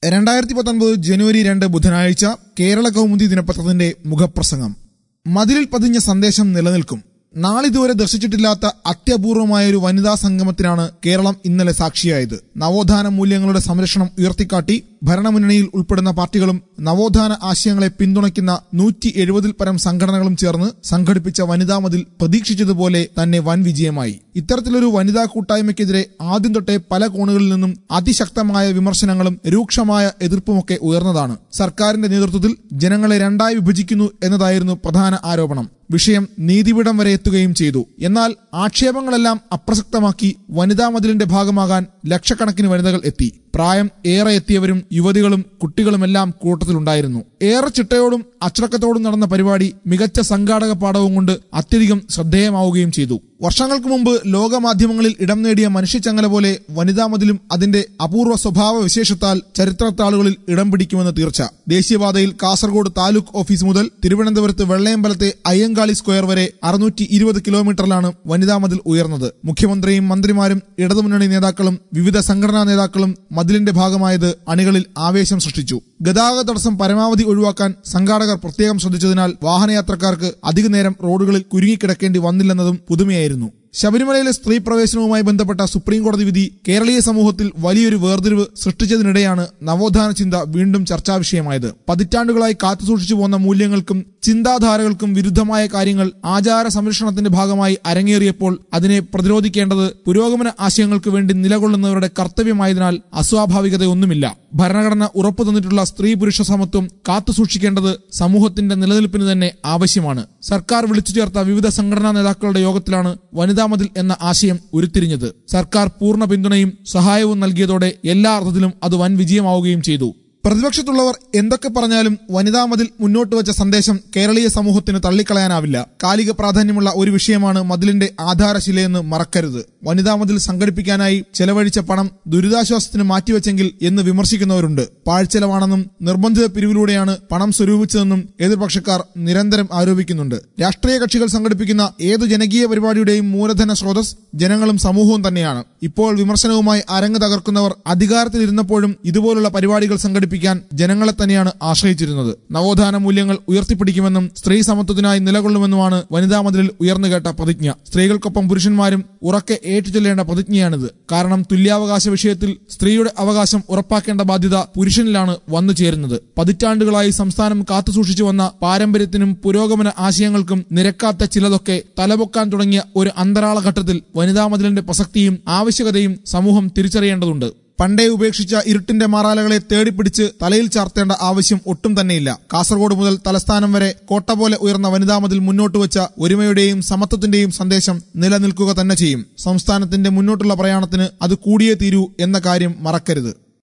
രണ്ടായിരത്തി പത്തൊൻപത് ജനുവരി രണ്ട് ബുധനാഴ്ച കേരള കൗമുദി ദിനപത്രത്തിന്റെ മുഖപ്രസംഗം മതിലിൽ പതിഞ്ഞ സന്ദേശം നിലനിൽക്കും നാളിതുവരെ ദർശിച്ചിട്ടില്ലാത്ത അത്യപൂർവമായ ഒരു വനിതാ സംഗമത്തിനാണ് കേരളം ഇന്നലെ സാക്ഷിയായത് നവോത്ഥാന മൂല്യങ്ങളുടെ സംരക്ഷണം ഉയർത്തിക്കാട്ടി ഭരണമുന്നണിയിൽ ഉൾപ്പെടുന്ന പാർട്ടികളും നവോത്ഥാന ആശയങ്ങളെ പിന്തുണയ്ക്കുന്ന നൂറ്റി എഴുപതിൽ പരം സംഘടനകളും ചേർന്ന് സംഘടിപ്പിച്ച വനിതാ മതിൽ പ്രതീക്ഷിച്ചതുപോലെ തന്നെ വൻ വിജയമായി ഇത്തരത്തിലൊരു വനിതാ കൂട്ടായ്മയ്ക്കെതിരെ ആദ്യം തൊട്ടേ പല കോണുകളിൽ നിന്നും അതിശക്തമായ വിമർശനങ്ങളും രൂക്ഷമായ എതിർപ്പുമൊക്കെ ഉയർന്നതാണ് സർക്കാരിന്റെ നേതൃത്വത്തിൽ ജനങ്ങളെ രണ്ടായി വിഭജിക്കുന്നു എന്നതായിരുന്നു പ്രധാന ആരോപണം വിഷയം നീതിപീഠം വരെ എത്തുകയും ചെയ്തു എന്നാൽ ആക്ഷേപങ്ങളെല്ലാം അപ്രസക്തമാക്കി വനിതാ മതിലിന്റെ ഭാഗമാകാൻ ലക്ഷക്കണക്കിന് വനിതകൾ എത്തി പ്രായം ഏറെ എത്തിയവരും യുവതികളും കുട്ടികളുമെല്ലാം കൂട്ടത്തിലുണ്ടായിരുന്നു ഏറെ ചിട്ടയോടും അച്ചടക്കത്തോടും നടന്ന പരിപാടി മികച്ച സംഘാടക പാഠവും കൊണ്ട് അത്യധികം ശ്രദ്ധേയമാവുകയും ചെയ്തു വർഷങ്ങൾക്ക് മുമ്പ് ലോകമാധ്യമങ്ങളിൽ ഇടം നേടിയ മനുഷ്യച്ചങ്ങല പോലെ വനിതാ മതിലും അതിന്റെ അപൂർവ സ്വഭാവ വിശേഷത്താൽ ചരിത്രത്താളുകളിൽ ഇടം പിടിക്കുമെന്ന് തീർച്ച ദേശീയപാതയിൽ കാസർഗോഡ് താലൂക്ക് ഓഫീസ് മുതൽ തിരുവനന്തപുരത്ത് വെള്ളയമ്പലത്തെ അയ്യങ്കാളി സ്ക്വയർ വരെ അറുന്നൂറ്റി ഇരുപത് കിലോമീറ്ററിലാണ് വനിതാ മതിൽ ഉയർന്നത് മുഖ്യമന്ത്രിയും മന്ത്രിമാരും ഇടതുമുന്നണി നേതാക്കളും വിവിധ സംഘടനാ നേതാക്കളും മതിലിന്റെ ഭാഗമായത് അണികളിൽ ആവേശം സൃഷ്ടിച്ചു ഗതാഗത തടസ്സം പരമാവധി ഒഴിവാക്കാൻ സംഘാടകർ പ്രത്യേകം ശ്രദ്ധിച്ചതിനാൽ വാഹനയാത്രക്കാർക്ക് അധിക നേരം റോഡുകളിൽ കുരുങ്ങിക്കിടക്കേണ്ടി വന്നില്ലെന്നതും പുതുമയായിരുന്നു ശബരിമലയിലെ സ്ത്രീ പ്രവേശനവുമായി ബന്ധപ്പെട്ട സുപ്രീം കോടതി വിധി കേരളീയ സമൂഹത്തിൽ വലിയൊരു വേർതിരിവ് സൃഷ്ടിച്ചതിനിടെയാണ് നവോത്ഥാന ചിന്ത വീണ്ടും ചർച്ചാ വിഷയമായത് പതിറ്റാണ്ടുകളായി കാത്തുസൂക്ഷിച്ചു പോന്ന മൂല്യങ്ങൾക്കും ചിന്താധാരകൾക്കും വിരുദ്ധമായ കാര്യങ്ങൾ ആചാര സംരക്ഷണത്തിന്റെ ഭാഗമായി അരങ്ങേറിയപ്പോൾ അതിനെ പ്രതിരോധിക്കേണ്ടത് പുരോഗമന ആശയങ്ങൾക്ക് വേണ്ടി നിലകൊള്ളുന്നവരുടെ കർത്തവ്യമായതിനാൽ അസ്വാഭാവികതയൊന്നുമില്ല ഭരണഘടന ഉറപ്പു തന്നിട്ടുള്ള സ്ത്രീ പുരുഷ സമത്വം കാത്തുസൂക്ഷിക്കേണ്ടത് സമൂഹത്തിന്റെ നിലനിൽപ്പിന് തന്നെ ആവശ്യമാണ് സർക്കാർ വിളിച്ചു ചേർത്ത വിവിധ സംഘടനാ നേതാക്കളുടെ യോഗത്തിലാണ് വനിതാ മതിൽ എന്ന ആശയം ഉരുത്തിരിഞ്ഞത് സർക്കാർ പൂർണ്ണ പിന്തുണയും സഹായവും നൽകിയതോടെ എല്ലാ അർത്ഥത്തിലും അത് വൻ വിജയമാവുകയും ചെയ്തു പ്രതിപക്ഷത്തുള്ളവർ എന്തൊക്കെ പറഞ്ഞാലും വനിതാ മതിൽ മുന്നോട്ട് വെച്ച സന്ദേശം കേരളീയ സമൂഹത്തിന് തള്ളിക്കളയാനാവില്ല കാലിക പ്രാധാന്യമുള്ള ഒരു വിഷയമാണ് മതിലിന്റെ ആധാരശിലയെന്ന് മറക്കരുത് വനിതാ മതിൽ സംഘടിപ്പിക്കാനായി ചെലവഴിച്ച പണം ദുരിതാശ്വാസത്തിന് മാറ്റിവെച്ചെങ്കിൽ എന്ന് വിമർശിക്കുന്നവരുണ്ട് പാഴ്ചെലവാണെന്നും നിർബന്ധിത പിരിവിലൂടെയാണ് പണം സ്വരൂപിച്ചതെന്നും എതിർപക്ഷക്കാർ നിരന്തരം ആരോപിക്കുന്നുണ്ട് രാഷ്ട്രീയ കക്ഷികൾ സംഘടിപ്പിക്കുന്ന ഏതു ജനകീയ പരിപാടിയുടെയും മൂലധന സ്രോതസ് ജനങ്ങളും സമൂഹവും തന്നെയാണ് ഇപ്പോൾ വിമർശനവുമായി അരങ്ങ് തകർക്കുന്നവർ അധികാരത്തിലിരുന്നപ്പോഴും ഇതുപോലുള്ള പരിപാടികൾ സംഘടിപ്പിക്കാൻ ജനങ്ങളെ തന്നെയാണ് ആശ്രയിച്ചിരുന്നത് നവോത്ഥാന മൂല്യങ്ങൾ ഉയർത്തിപ്പിടിക്കുമെന്നും സ്ത്രീ സമത്വത്തിനായി നിലകൊള്ളുമെന്നുമാണ് വനിതാ മതിലിൽ ഉയർന്നു കേട്ട പ്രതിജ്ഞ സ്ത്രീകൾക്കൊപ്പം പുരുഷന്മാരും ഉറക്കെ ഏറ്റുചൊല്ലേണ്ട പ്രതിജ്ഞയാണിത് കാരണം തുല്യാവകാശ വിഷയത്തിൽ സ്ത്രീയുടെ അവകാശം ഉറപ്പാക്കേണ്ട ബാധ്യത പുരുഷനിലാണ് വന്നു ചേരുന്നത് പതിറ്റാണ്ടുകളായി സംസ്ഥാനം കാത്തുസൂക്ഷിച്ചു വന്ന പാരമ്പര്യത്തിനും പുരോഗമന ആശയങ്ങൾക്കും നിരക്കാത്ത ചിലതൊക്കെ തലപൊക്കാൻ തുടങ്ങിയ ഒരു അന്തരാള ഘട്ടത്തിൽ വനിതാ മതിലിന്റെ പ്രസക്തിയും ആവശ്യകതയും സമൂഹം തിരിച്ചറിയേണ്ടതുണ്ട് പണ്ടേ ഉപേക്ഷിച്ച ഇരുട്ടിന്റെ മാറാലകളെ തേടിപ്പിടിച്ച് തലയിൽ ചാർത്തേണ്ട ആവശ്യം ഒട്ടും തന്നെയില്ല കാസർഗോഡ് മുതൽ തലസ്ഥാനം വരെ കോട്ട പോലെ ഉയർന്ന വനിതാ മതിൽ മുന്നോട്ട് വെച്ച ഒരുമയുടെയും സമത്വത്തിന്റെയും സന്ദേശം നിലനിൽക്കുക തന്നെ ചെയ്യും സംസ്ഥാനത്തിന്റെ മുന്നോട്ടുള്ള പ്രയാണത്തിന് അത് കൂടിയേ തീരൂ എന്ന കാര്യം മറക്കരുത്